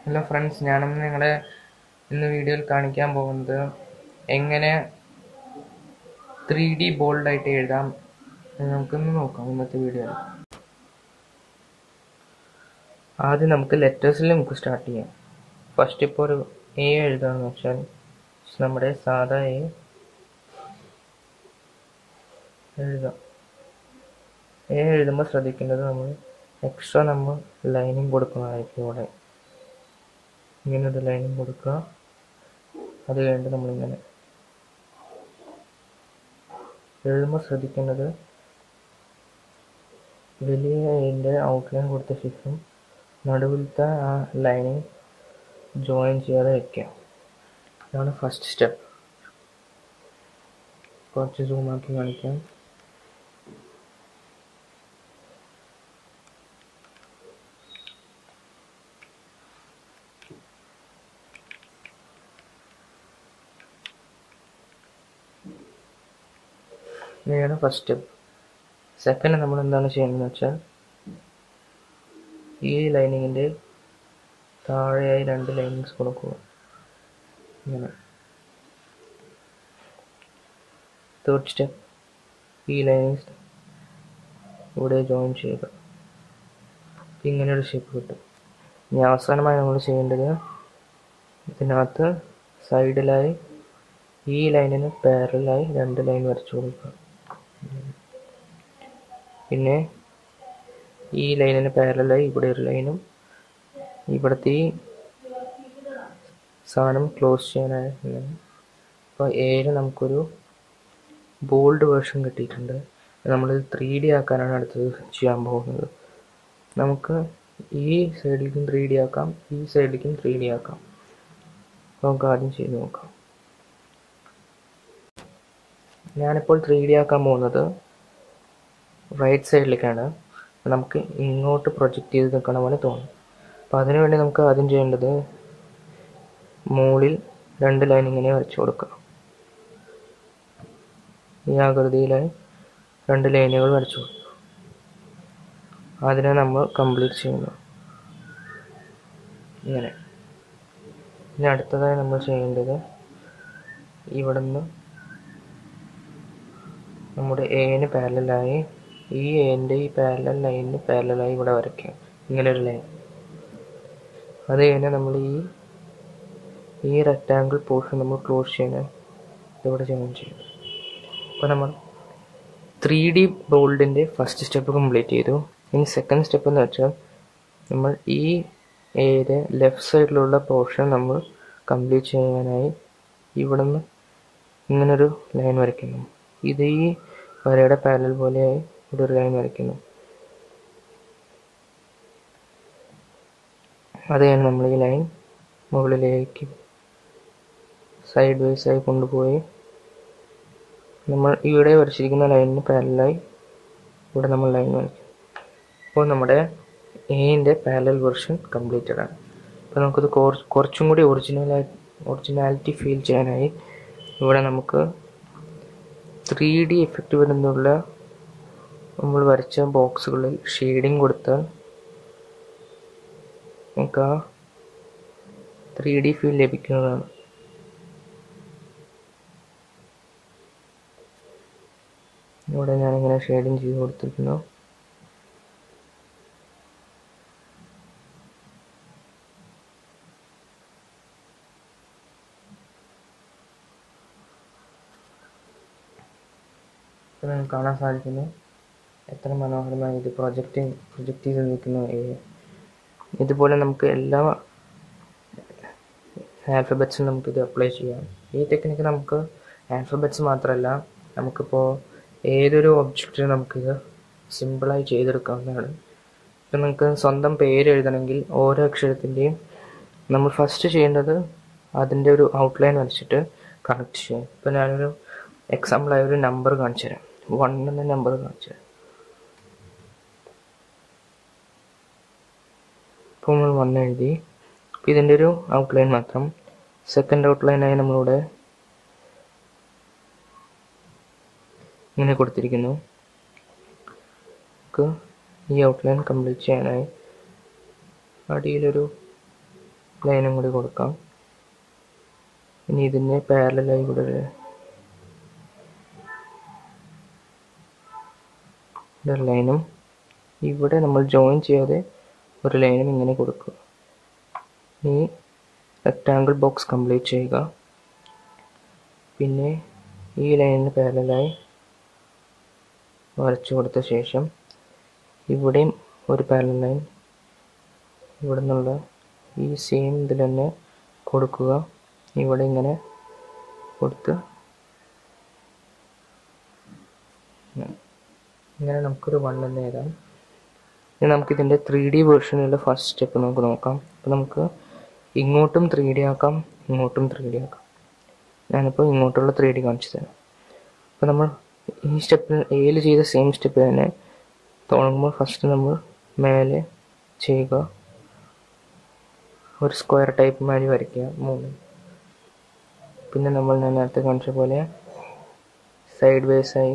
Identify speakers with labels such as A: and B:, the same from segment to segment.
A: hello friends ഞാനിന്ന് നിങ്ങളെ ഇന്ന് വീഡിയോയിൽ കാണിക്കാൻ പോകുന്നത് എങ്ങനെ ത്രീ ഡി ബോൾഡായിട്ട് എഴുതാം എന്ന് നമുക്കൊന്ന് നോക്കാം ഇന്നത്തെ വീഡിയോയിൽ ആദ്യം നമുക്ക് ലെറ്റേഴ്സിൽ നമുക്ക് സ്റ്റാർട്ട് ചെയ്യാം ഫസ്റ്റ് ഇപ്പോൾ ഒരു എ എഴുതാമെന്ന് വെച്ചാൽ നമ്മുടെ സാധാ എ എഴുതാം എ എഴുതുമ്പോൾ ശ്രദ്ധിക്കേണ്ടത് നമ്മൾ എക്സ്ട്രാ നമ്മൾ ലൈനിങ് കൊടുക്കുന്നതായിരിക്കും ഇവിടെ ഇങ്ങനെ ഒരു ലൈനിങ് കൊടുക്കുക അത് കഴിഞ്ഞിട്ട് നമ്മളിങ്ങനെ എഴുതുമ്പോൾ ശ്രദ്ധിക്കേണ്ടത് വലിയ അതിൻ്റെ ഔട്ട്ലൈൻ കൊടുത്ത ശേഷം നടുവിലത്തെ ആ ലൈനിങ് ജോയിൻ ചെയ്യാതെ വയ്ക്കുക ഇതാണ് ഫസ്റ്റ് സ്റ്റെപ്പ് കുറച്ച് സൂമാക്കി കാണിക്കാം ഇങ്ങനെയാണ് ഫസ്റ്റ് സ്റ്റെപ്പ് സെക്കൻഡ് നമ്മൾ എന്താണ് ചെയ്യുന്നതെന്ന് വെച്ചാൽ ഈ ലൈനിങ്ങിൻ്റെ താഴെയായി രണ്ട് ലൈനിങ്സ് കൊടുക്കുക ഇങ്ങനെ തേർഡ് സ്റ്റെപ്പ് ഈ ലൈനിങ്സ് ഇവിടെ ജോയിൻ ചെയ്യുക ഇങ്ങനെ ഒരു ഷേപ്പ് കിട്ടും ഇനി അവസാനമായി നമ്മൾ ചെയ്യേണ്ടത് ഇതിനകത്ത് സൈഡിലായി ഈ ലൈനിന് പാരലായി രണ്ട് ലൈൻ വരച്ചു കൊടുക്കുക പിന്നെ ഈ ലൈനിന് പാരലായി ഇവിടെ ഒരു ലൈനും ഇവിടുത്തെ ഈ സാധനം ക്ലോസ് ചെയ്യാനായി അപ്പോൾ ഏഴ് നമുക്കൊരു ബോൾഡ് വേർഷൻ കിട്ടിയിട്ടുണ്ട് നമ്മൾ ത്രീ ഡി ആക്കാനാണ് അടുത്തത് ചെയ്യാൻ പോകുന്നത് നമുക്ക് ഈ സൈഡിലേക്കും ത്രീ ഡി ആക്കാം ഈ സൈഡിലേക്കും ത്രീ ഡി ആക്കാം നമുക്ക് ആദ്യം ചെയ്ത് നോക്കാം ഞാനിപ്പോൾ ത്രീ ഡി ആക്കാൻ പോകുന്നത് റൈറ്റ് സൈഡിലേക്കാണ് നമുക്ക് ഇങ്ങോട്ട് പ്രൊജക്റ്റ് ചെയ്ത് നിൽക്കണ പോലെ തോന്നും അപ്പോൾ അതിനുവേണ്ടി നമുക്ക് ആദ്യം ചെയ്യേണ്ടത് മുകളിൽ രണ്ട് ലൈൻ ഇങ്ങനെ വരച്ചു കൊടുക്കുക ഈ ആകൃതിയിലായി രണ്ട് ലൈനുകൾ വരച്ചു കൊടുക്കുക അതിനെ നമ്മൾ കംപ്ലീറ്റ് ചെയ്യുന്നു ഇങ്ങനെ ഇനി അടുത്തതായി നമ്മൾ ചെയ്യേണ്ടത് ഇവിടെ നിന്ന് നമ്മുടെ എന് പാരലായി ഈ എൻ്റെ ഈ പാരലൽ ലൈനിന് പാരലായി ഇവിടെ വരയ്ക്കുക ഇങ്ങനെ ഒരു ലൈൻ അത് കഴിഞ്ഞാൽ നമ്മൾ ഈ ഈ റെക്റ്റാങ്കിൾ പോർഷൻ നമ്മൾ ക്ലോസ് ചെയ്യാൻ ഇവിടെ ജോയിൻ ചെയ്യും അപ്പോൾ നമ്മൾ ത്രീ ഡി ബോൾഡിൻ്റെ ഫസ്റ്റ് സ്റ്റെപ്പ് കംപ്ലീറ്റ് ചെയ്തു ഇനി സെക്കൻഡ് സ്റ്റെപ്പ് എന്ന് വെച്ചാൽ നമ്മൾ ഈ എയുടെ ലെഫ്റ്റ് സൈഡിലുള്ള പോർഷൻ നമ്മൾ കംപ്ലീറ്റ് ചെയ്യാനായി ഇവിടെ നിന്ന് ഇങ്ങനൊരു ലൈൻ വരയ്ക്കുന്നു ഇത് ഈ വരയുടെ പാരൽ പോലെയായി ഇവിടെ ഒരു ലൈൻ വരയ്ക്കുന്നു അത് കഴിഞ്ഞ് നമ്മൾ ഈ ലൈൻ മുകളിലേക്ക് സൈഡ് വൈസ് ആയി കൊണ്ടുപോയി നമ്മൾ ഇവിടെ വരച്ചിരിക്കുന്ന ലൈനിന് പാരലായി ഇവിടെ നമ്മൾ ലൈൻ വരയ്ക്കും അപ്പോൾ നമ്മുടെ എയിൻ്റെ പാരലൽ വെർഷൻ കംപ്ലീറ്റഡ് ആണ് അപ്പോൾ നമുക്കത് കുറച്ചും കൂടി ഒറിജിനലായി ഒറിജിനാലിറ്റി ഫീൽ ചെയ്യാനായി ഇവിടെ നമുക്ക് ത്രീ ഡി എഫക്റ്റ് വരുന്നുള്ള നമ്മൾ വരച്ച ബോക്സുകളിൽ ഷെയ്ഡിങ് കൊടുത്താൽ നമുക്ക് ആ ത്രീ ഡി ഫീൽ ലഭിക്കുന്നതാണ് ഇവിടെ ഞാനിങ്ങനെ ഷെയ്ഡിങ് ചെയ്ത് കൊടുത്തിരിക്കുന്നു ഇപ്പോൾ നിങ്ങൾക്ക് കാണാൻ സാധിക്കുന്നു എത്ര മനോഹരമായി ഇത് പ്രൊജക്റ്റ് പ്രൊജക്റ്റ് ചെയ്ത് നിൽക്കുന്നു ഇതുപോലെ നമുക്ക് എല്ലാ ആൽഫബറ്റ്സും നമുക്കിത് അപ്ലൈ ചെയ്യാം ഈ ടെക്നിക്ക് നമുക്ക് ആൽഫബറ്റ്സ് മാത്രമല്ല നമുക്കിപ്പോൾ ഏതൊരു ഒബ്ജക്റ്റിനും നമുക്കിത് സിമ്പിളായി ചെയ്തെടുക്കാവുന്നതാണ് ഇപ്പം നിങ്ങൾക്ക് സ്വന്തം പേര് എഴുതണമെങ്കിൽ ഓരോ അക്ഷരത്തിൻ്റെയും നമ്മൾ ഫസ്റ്റ് ചെയ്യേണ്ടത് അതിൻ്റെ ഒരു ഔട്ട്ലൈൻ വരച്ചിട്ട് കണക്ട് ചെയ്യാം ഇപ്പം ഞാനൊരു എക്സാമ്പിളായി ഒരു നമ്പർ കാണിച്ചു തരാം വൺ എന്ന നമ്പർ കാണിച്ചു തരാം ഇപ്പോൾ നമ്മൾ വൺ എഴുതി അപ്പോൾ ഇതിൻ്റെ ഒരു ഔട്ട്ലൈൻ മാത്രം സെക്കൻഡ് ഔട്ട്ലൈനായി നമ്മളിവിടെ ഇങ്ങനെ കൊടുത്തിരിക്കുന്നു നമുക്ക് ഈ ഔട്ട്ലൈൻ കംപ്ലീറ്റ് ചെയ്യാനായി അടിയിലൊരു ലൈനും കൂടി കൊടുക്കാം ഇനി ഇതിൻ്റെ പാരലായി കൂടെ ഒരു ഒരു ലൈനും ഇവിടെ നമ്മൾ ജോയിൻ ചെയ്യാതെ ഒരു ലൈനും ഇങ്ങനെ കൊടുക്കുക ഈ റെക്റ്റാങ്കിൾ ബോക്സ് കംപ്ലീറ്റ് ചെയ്യുക പിന്നെ ഈ ലൈനിന് പാരലായി വരച്ചു കൊടുത്ത ശേഷം ഇവിടെയും ഒരു പാരലൽ ലൈൻ ഇവിടെ നിന്നുള്ള ഈ സെയിം ഇതിൽ തന്നെ കൊടുക്കുക ഇവിടെ ഇങ്ങനെ കൊടുത്ത് ഇങ്ങനെ നമുക്കൊരു വൺ എന്ന് എഴുതാം ഇനി നമുക്കിതിൻ്റെ ത്രീ ഡി വേർഷനുള്ള ഫസ്റ്റ് സ്റ്റെപ്പ് നമുക്ക് നോക്കാം അപ്പോൾ നമുക്ക് ഇങ്ങോട്ടും ത്രീ ഡി ആക്കാം ഇങ്ങോട്ടും ത്രീ ഡി ആക്കാം ഞാനിപ്പോൾ ഇങ്ങോട്ടുള്ള ത്രീ ഡി കാണിച്ചു തരാം അപ്പോൾ നമ്മൾ ഈ സ്റ്റെപ്പിൽ എയിൽ ചെയ്ത സെയിം സ്റ്റെപ്പ് തന്നെ തുടങ്ങുമ്പോൾ ഫസ്റ്റ് നമ്മൾ മേലെ ചെയ്യുക ഒരു സ്ക്വയർ ടൈപ്പ് മാതിരി വരയ്ക്കുക മൂന്ന് പിന്നെ നമ്മൾ ഞാൻ നേരത്തെ കാണിച്ച പോലെ സൈഡ് വേസായി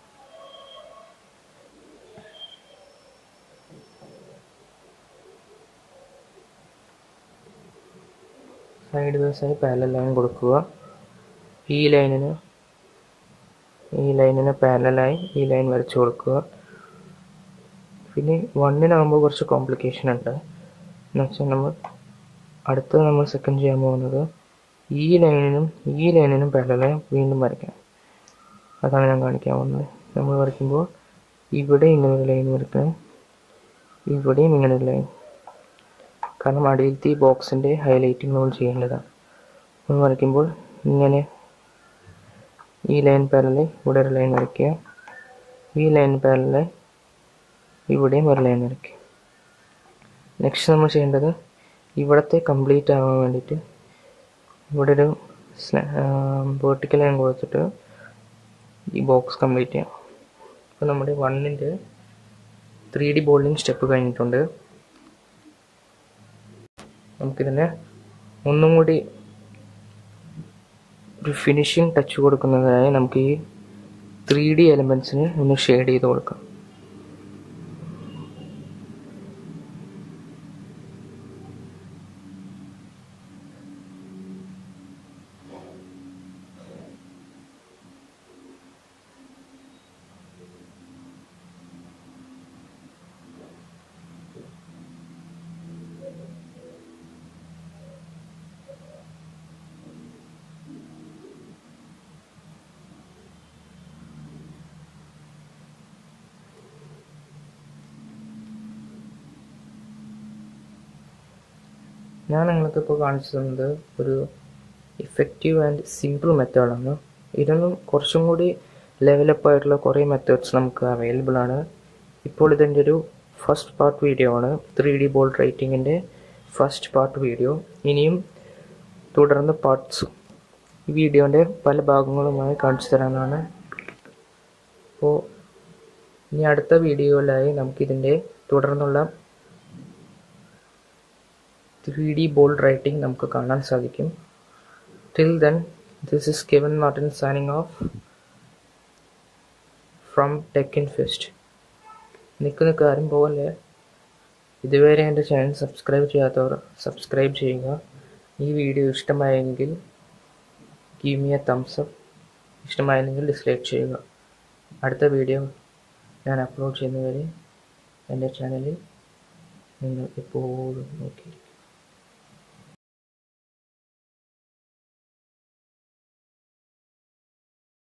A: സൈഡ് വേസായി പാരലൽ ലൈൻ കൊടുക്കുക ഈ ലൈനിന് ഈ ലൈനിന് പാരലായി ഈ ലൈൻ വരച്ചു കൊടുക്കുക പിന്നെ വണ്ണിനാകുമ്പോൾ കുറച്ച് കോംപ്ലിക്കേഷൻ ഉണ്ട് എന്ന് വെച്ചാൽ നമ്മൾ അടുത്തത് നമ്മൾ സെക്കൻഡ് ചെയ്യാൻ പോകുന്നത് ഈ ലൈനിനും ഈ ലൈനിനും പാരലായി വീണ്ടും വരയ്ക്കാം അതാണ് ഞാൻ കാണിക്കാൻ പോകുന്നത് നമ്മൾ വരയ്ക്കുമ്പോൾ ഇവിടെ ഇങ്ങനെ ഒരു ലൈൻ വരയ്ക്കണം ഇവിടെയും ഇങ്ങനെ ഒരു ലൈൻ കാരണം അടിയിലത്തെ ഈ ബോക്സിൻ്റെ ഹൈലൈറ്റിംഗ് നമ്മൾ ചെയ്യേണ്ടതാണ് നമ്മൾ വരയ്ക്കുമ്പോൾ ഇങ്ങനെ ഈ ലൈൻ പാരലായി ഇവിടെ ഒരു ലൈൻ വരയ്ക്കുക ഈ ലൈൻ പാരലായി ഇവിടെയും ഒരു ലൈൻ വരയ്ക്കുക നെക്സ്റ്റ് നമ്മൾ ചെയ്യേണ്ടത് ഇവിടത്തെ കംപ്ലീറ്റ് ആവാൻ വേണ്ടിയിട്ട് ഇവിടെ ഒരു വേർട്ടിക്കൽ ലൈൻ കൊടുത്തിട്ട് ഈ ബോക്സ് കംപ്ലീറ്റ് ചെയ്യാം അപ്പോൾ നമ്മുടെ വണ്ണിൻ്റെ ത്രീ ഡി ബോൾഡിങ് സ്റ്റെപ്പ് കഴിഞ്ഞിട്ടുണ്ട് നമുക്കിതിനെ ഒന്നും കൂടി ഒരു ഫിനിഷിങ് ടച്ച് കൊടുക്കുന്നതിനായി നമുക്ക് ഈ ത്രീ ഡി എലമെൻസിന് ഒന്ന് ഷെയ്ഡ് ചെയ്ത് കൊടുക്കാം ഞാൻ നിങ്ങൾക്ക് ഇപ്പോൾ കാണിച്ചു തന്നത് ഒരു ഇഫക്റ്റീവ് ആൻഡ് സിമ്പിൾ മെത്തേഡാണ് ഇതൊന്നും കുറച്ചും കൂടി ലെവലപ്പ് ആയിട്ടുള്ള കുറേ മെത്തേഡ്സ് നമുക്ക് അവൈലബിൾ ആണ് ഇപ്പോൾ ഇതിൻ്റെ ഒരു ഫസ്റ്റ് പാർട്ട് വീഡിയോ ആണ് ത്രീ ഡി ബോൾഡ് റൈറ്റിങ്ങിൻ്റെ ഫസ്റ്റ് പാർട്ട് വീഡിയോ ഇനിയും തുടർന്ന് പാർട്സ് ഈ വീഡിയോൻ്റെ പല ഭാഗങ്ങളുമായി കാണിച്ചു തരാനാണ് അപ്പോൾ ഇനി അടുത്ത വീഡിയോയിലായി നമുക്കിതിൻ്റെ തുടർന്നുള്ള ത്രീ ഡി ബോൾഡ് റൈറ്റിംഗ് നമുക്ക് കാണാൻ സാധിക്കും till then this is Kevin Martin signing off from tech in fest നിൽക്കുന്ന കാര്യം പോലെ ഇതുവരെ എൻ്റെ ചാനൽ സബ്സ്ക്രൈബ് ചെയ്യാത്തവർ സബ്സ്ക്രൈബ് ചെയ്യുക ഈ വീഡിയോ ഇഷ്ടമായെങ്കിൽ give me a thumbs up ഇഷ്ടമായില്ലെങ്കിൽ ഡിസ്ലൈക്ക് ചെയ്യുക അടുത്ത വീഡിയോ ഞാൻ അപ്ലോഡ് ചെയ്യുന്നവരെ എൻ്റെ ചാനലിൽ നിങ്ങൾ എപ്പോഴും നോക്കിയിരിക്കും